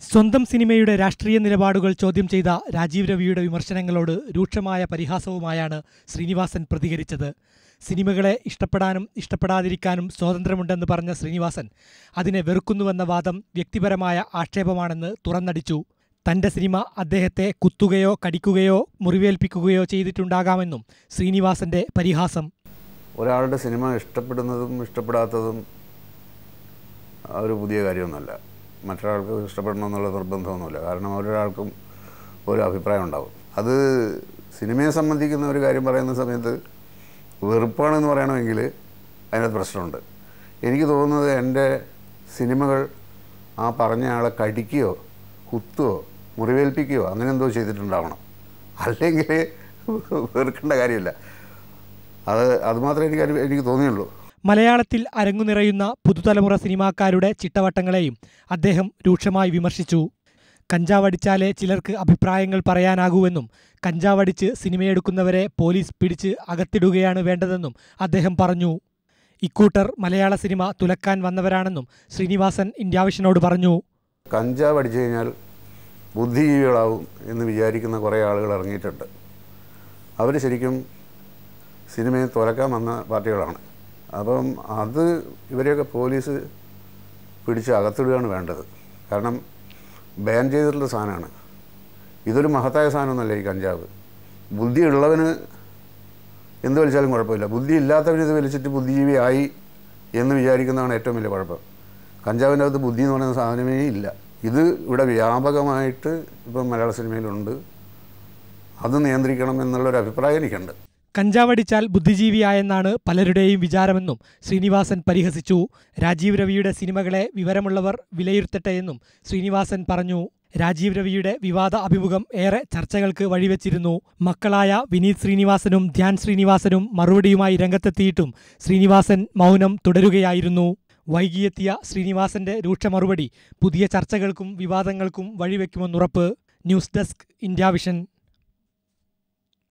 സ്വന്തം സിനിമയുടെ രാഷ്ട്രീയ നിലപാടുകൾ ചോദ്യം ചെയ്ത രാജീവ് രവിയുടെ വിമർശനങ്ങളോട് രൂക്ഷമായ പരിഹാസവുമായാണ് ശ്രീനിവാസൻ പ്രതികരിച്ചത് സിനിമകളെ ഇഷ്ടപ്പെടാനും ഇഷ്ടപ്പെടാതിരിക്കാനും സ്വാതന്ത്ര്യമുണ്ടെന്ന് പറഞ്ഞ ശ്രീനിവാസൻ അതിനെ വെറുക്കുന്നുവെന്ന വാദം വ്യക്തിപരമായ ആക്ഷേപമാണെന്ന് തുറന്നടിച്ചു തന്റെ സിനിമ അദ്ദേഹത്തെ കുത്തുകയോ കടിക്കുകയോ മുറിവേൽപ്പിക്കുകയോ ചെയ്തിട്ടുണ്ടാകാമെന്നും ശ്രീനിവാസന്റെ പരിഹാസം ഒരാളുടെ സിനിമ ഇഷ്ടപ്പെടുന്നതും ഇഷ്ടപ്പെടാത്തതും ആ ഒരു പുതിയ കാര്യമൊന്നുമല്ല മറ്റൊരാൾക്ക് ഇഷ്ടപ്പെടണം എന്നുള്ള നിർബന്ധമൊന്നുമില്ല കാരണം ഓരോരാൾക്കും ഓരോ അഭിപ്രായം ഉണ്ടാവും അത് സിനിമയെ സംബന്ധിക്കുന്ന ഒരു കാര്യം പറയുന്ന സമയത്ത് വെറുപ്പാണെന്ന് പറയണമെങ്കിൽ അതിനകത്ത് പ്രശ്നമുണ്ട് എനിക്ക് തോന്നുന്നത് എൻ്റെ സിനിമകൾ ആ പറഞ്ഞ ആളെ കടിക്കുകയോ കുത്തുകയോ മുറിവേൽപ്പിക്കുകയോ അങ്ങനെ എന്തോ ചെയ്തിട്ടുണ്ടാവണം അല്ലെങ്കിൽ വെറുക്കേണ്ട കാര്യമില്ല അത് അതുമാത്രമേ എനിക്ക് അനു- എനിക്ക് തോന്നിയുള്ളൂ മലയാളത്തിൽ അരങ്ങുനിറയുന്ന പുതുതലമുറ സിനിമാക്കാരുടെ ചിട്ടവട്ടങ്ങളെയും അദ്ദേഹം രൂക്ഷമായി വിമർശിച്ചു കഞ്ചാവടിച്ചാലേ ചിലർക്ക് അഭിപ്രായങ്ങൾ പറയാനാകൂവെന്നും കഞ്ചാവടിച്ച് സിനിമയെടുക്കുന്നവരെ പോലീസ് പിടിച്ച് അകത്തിടുകയാണ് വേണ്ടതെന്നും അദ്ദേഹം പറഞ്ഞു ഇക്കൂട്ടർ മലയാള സിനിമ തുലക്കാൻ വന്നവരാണെന്നും ശ്രീനിവാസൻ ഇന്ത്യാവിഷനോട് പറഞ്ഞു കഞ്ചാവ് അടിച്ചു കഴിഞ്ഞാൽ ബുദ്ധിജീവികളാവും എന്ന് വിചാരിക്കുന്ന കുറേ ആളുകൾ ഇറങ്ങിയിട്ടുണ്ട് അവർ ശരിക്കും സിനിമയെ തുറക്കാൻ വന്ന പാർട്ടികളാണ് അപ്പം അത് ഇവരെയൊക്കെ പോലീസ് പിടിച്ച് അകത്തിടുകയാണ് വേണ്ടത് കാരണം ബാൻ ചെയ്തിട്ടുള്ള സാധനമാണ് ഇതൊരു മഹത്തായ സാധനമൊന്നുമല്ല ഈ കഞ്ചാവ് ബുദ്ധിയുള്ളവന് എന്ത് വലിച്ചാലും കുഴപ്പമില്ല ബുദ്ധി ഇല്ലാത്തവന് ഇത് വലിച്ചിട്ട് ബുദ്ധിജീവിയായി എന്ന് വിചാരിക്കുന്നതാണ് ഏറ്റവും വലിയ കുഴപ്പം കഞ്ചാവിൻ്റെ അകത്ത് ബുദ്ധി എന്ന് പറയുന്ന സാധനമേ ഇല്ല ഇത് ഇവിടെ വ്യാപകമായിട്ട് ഇപ്പം മലയാള സിനിമയിലുണ്ട് അത് നിയന്ത്രിക്കണം എന്നുള്ളൊരു അഭിപ്രായം എനിക്കുണ്ട് കഞ്ചാവടിച്ചാൽ ബുദ്ധിജീവിയായെന്നാണ് പലരുടെയും വിചാരമെന്നും ശ്രീനിവാസൻ പരിഹസിച്ചു രാജീവ് രവിയുടെ സിനിമകളെ വിവരമുള്ളവർ വിലയിരുത്തട്ടെയെന്നും ശ്രീനിവാസൻ പറഞ്ഞു രാജീവ് രവിയുടെ വിവാദ അഭിമുഖം ഏറെ ചർച്ചകൾക്ക് വഴിവെച്ചിരുന്നു മക്കളായ വിനീത് ശ്രീനിവാസനും ധ്യാൻ ശ്രീനിവാസനും മറുപടിയുമായി രംഗത്തെത്തിയിട്ടും ശ്രീനിവാസൻ മൗനം തുടരുകയായിരുന്നു വൈകിയെത്തിയ ശ്രീനിവാസന്റെ രൂക്ഷ മറുപടി പുതിയ ചർച്ചകൾക്കും വിവാദങ്ങൾക്കും വഴിവെക്കുമെന്നുറപ്പ് ന്യൂസ് ഡെസ്ക് ഇന്ത്യ വിഷൻ